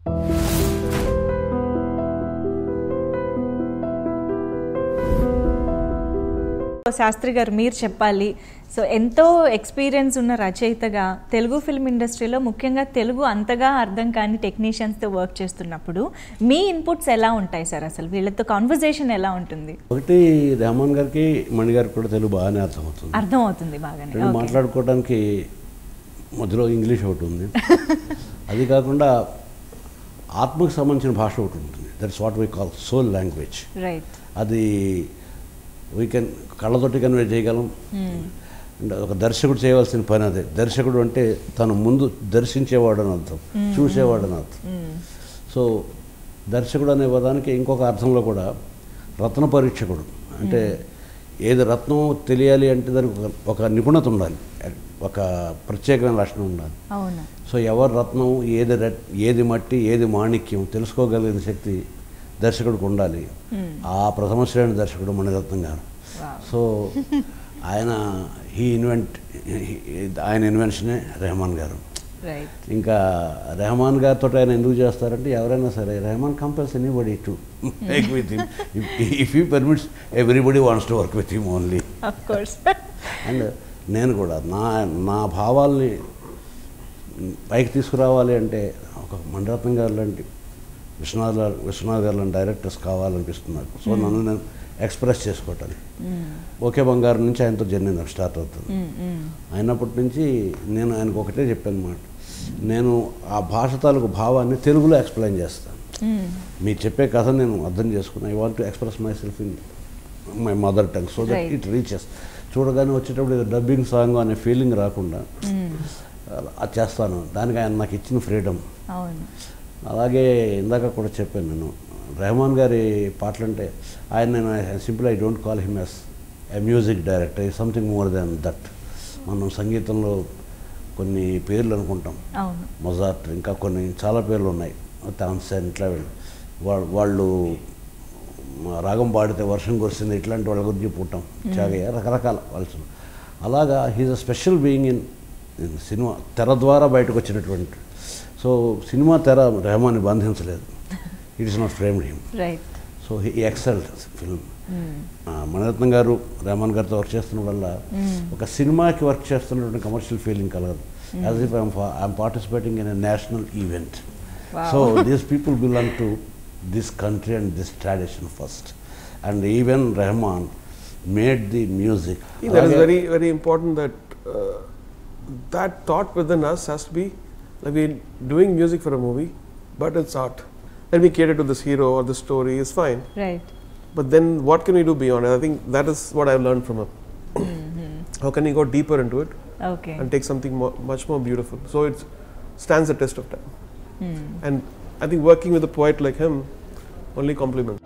శాస్త్రి గారు మీరు చెప్పాలి సో ఎంతో ఎక్స్పీరియన్స్ ఉన్న రచయితగా తెలుగు ఫిల్మ్ ఇండస్ట్రీలో ముఖ్యంగా తెలుగు అంతగా అర్థం కాని టెక్నీషియన్స్తో వర్క్ చేస్తున్నప్పుడు మీ ఇన్పుట్స్ ఎలా ఉంటాయి సార్ అసలు వీళ్ళతో కాన్వర్జేషన్ ఎలా ఉంటుంది ఒకటి రెహమాన్ గారికి మణి గారికి కూడా తెలుగు బాగానే అర్థమవుతుంది అర్థం అవుతుంది బాగానే రెండు Okay. మాట్లాడుకోవడానికి మధ్యలో ఇంగ్లీష్ ఒకటి ఉంది అది కాకుండా ఆత్మకు సంబంధించిన భాష ఒకటి ఉంటుంది that's what we call soul language right అది వీ కెన్ కళ్ళతోటి కన్వే చేయగలం అండ్ ఒక దర్శకుడు చేయవలసిన పని అదే దర్శకుడు అంటే తను ముందు దర్శించేవాడు అని అర్థం చూసేవాడు అని అర్థం సో దర్శకుడు అనే పదానికి ఇంకొక అర్థంలో కూడా రత్న పరీక్షకుడు అంటే ఏది రత్నం తెలియాలి అంటే దానికి ఒక- ఒక నిపుణత ఉండాలి ఒక ప్రత్యేకమైన లక్షణం ఉండాలి అవును సో ఎవరు రత్నం ఏది రట్ ఏది మట్టి ఏది మాణిక్యం తెలుసుకోగలిగిన శక్తి దర్శకుడికి ఉండాలి ఆ ప్రథమ శ్రేణి దర్శకుడు మణిరత్నం గారు Wow. సో ఆయన హీ ఇన్వెంట్ ఆయన ఇన్వెన్షనే రెహమాన్ గారు రైట్ ఇంకా రెహమాన్ గారితో ఆయన ఎందుకు చేస్తారంటే ఎవరైనా సరే Rahman compels anybody to make with him if you permits everybody wants to work with him only of course and నేను కూడా నా నా భావాల్ని పైకి తీసుకురావాలి అంటే ఒక మణిరత్నం గారు లాంటి విశ్వనాథ్ గారు విశ్వనాథ్ గారు లాంటి డైరెక్టర్స్ కావాలనిపిస్తుంది నాకు సో నన్ను నేను ఎక్స్ప్రెస్ చేసుకోవటానికి ఒకే బంగారం నుంచి ఆయనతో జర్నీ నాకు స్టార్ట్ అవుతుంది అయినప్పటి నుంచి నేను ఆయనకు ఒకటే చెప్పాను మాట నేను ఆ భాష తాలూకు భావాన్ని తెలుగులో ఎక్స్ప్లెయిన్ చేస్తాను మీరు చెప్పే కథ నేను అర్థం చేసుకుని I want to express myself in my mother tongue so that Right. It reaches చూడగానే వచ్చేటప్పుడు ఇది డబ్బింగ్ సాంగ్ అనే ఫీలింగ్ రాకుండా అది చేస్తాను దానికి ఆయన నాకు ఇచ్చిన ఫ్రీడమ్ అవును అలాగే ఇందాక కూడా చెప్పాను నేను రెహమాన్ గారి పాటలు అంటే ఆయన నేను simple I don't call him as a music director he something more than that మనం సంగీతంలో కొన్ని పేర్లు అనుకుంటాం అవును మొజార్ట్ ఇంకా కొన్ని చాలా పేర్లు ఉన్నాయి తాన్సెన్ ఇట్లా వీళ్ళు వా- వాళ్ళు మ- రాగం పాడితే వర్షం కురిసింది ఇట్లాంటి వాళ్ళ గురించి పుట్టాం చాగయ్య రకరకాల వాళ్ళు అలాగా he's a special being in in cinema తెర ద్వారా బయటకు వచ్చినటువంటి సో సినిమా తెర రెహమాన్ని బంధించలేదు it is not framed him right so he excelled film Mani Ratnam garu Rahman గారితో వర్క్ చేస్తున్న వల్ల ఒక సినిమాకి వర్క్ చేస్తున్నటువంటి కమర్షియల్ ఫీలింగ్ కలగదు as if I'm participating in a national event Wow. So these people belong to this country and this tradition first and even Rahman made the music Yeah, that is very very important that uh, that thought within us has to be like we're doing music for a movie but it's art let me cater to this hero or the story is fine right but then what can we do beyond it i think that is what i've learned from him how can he go deeper into it okay and take something more, much more beautiful so it stands the test of time and i think working with a poet like him only compliments